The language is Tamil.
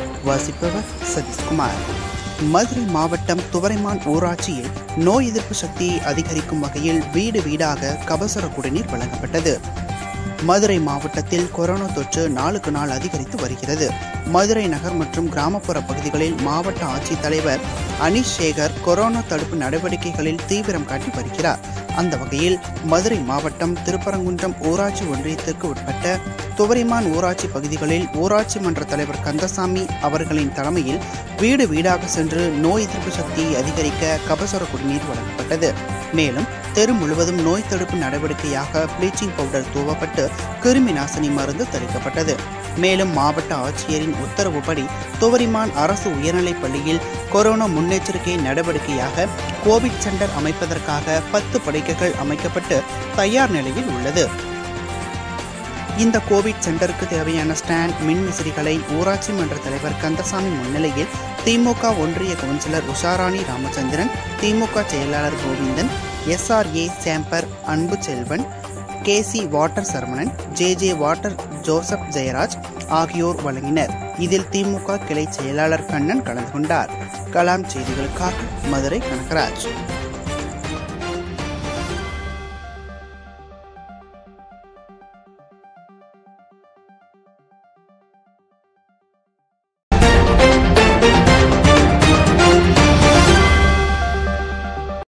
வாசிப்பவர் சதீஷ்குமார் மதுரை மாவட்டம் துவரைமான் ஊராட்சியில் நோய் எதிர்ப்பு சக்தியை அதிகரிக்கும் வகையில் வீடு வீடாக கபசுர குடிநீர் வழங்கப்பட்டது மதுரை மாவட்டத்தில் கொரோனா தொற்று நாளுக்கு நாள் அதிகரித்து வருகிறது மதுரை நகர் மற்றும் கிராமப்புற பகுதிகளில் மாவட்ட ஆட்சித்தலைவர் அனீஷ் சேகர் கொரோனா தடுப்பு நடவடிக்கைகளில் தீவிரம் காட்டி வருகிறார் அந்த வகையில் மதுரை மாவட்டம் திருப்பரங்குன்றம் ஊராட்சி ஒன்றியத்திற்கு உட்பட்ட துவரிமான் ஊராட்சி பகுதிகளில் ஊராட்சி மன்ற தலைவர் கந்தசாமி அவர்களின் தலைமையில் வீடு வீடாக சென்று நோய் எதிர்ப்பு சக்தியை அதிகரிக்க கபசுர குடிநீர் வழங்கப்பட்டது மேலும் தெரு முழுவதும் நோய் தடுப்பு நடவடிக்கையாக ப்ளீச்சிங் பவுடர் தூவப்பட்டு கிருமி நாசினி மருந்து தெளிக்கப்பட்டது மேலும் மாவட்ட ஆட்சியரின் உத்தரவுப்படி துவரிமான் அரசு உயர்நிலைப் பள்ளியில் கொரோனா முன்னெச்சரிக்கை நடவடிக்கையாக கோவிட் சென்டர் அமைப்பதற்காக பத்து படுக்கைகள் அமைக்கப்பட்டு தயார் நிலையில் உள்ளது இந்த கோவிட் சென்டருக்கு தேவையான ஸ்டாண்ட் மின் விசிறிகளை ஊராட்சி மன்ற தலைவர் கந்தசாமி முன்னிலையில் திமுக ஒன்றிய கவுன்சிலர் உஷாராணி ராமச்சந்திரன் திமுக செயலாளர் Govindan SRA chamber Anbu Selvan KC water Saravanan J J water Joseph Jayaraj ஆகியோர் வழங்கினர் இதில் திமுக கிளை செயலாளர் கண்ணன் கலந்து கொண்டார் கலாம் செய்திகளுக்காக மதுரை கனகராஜ்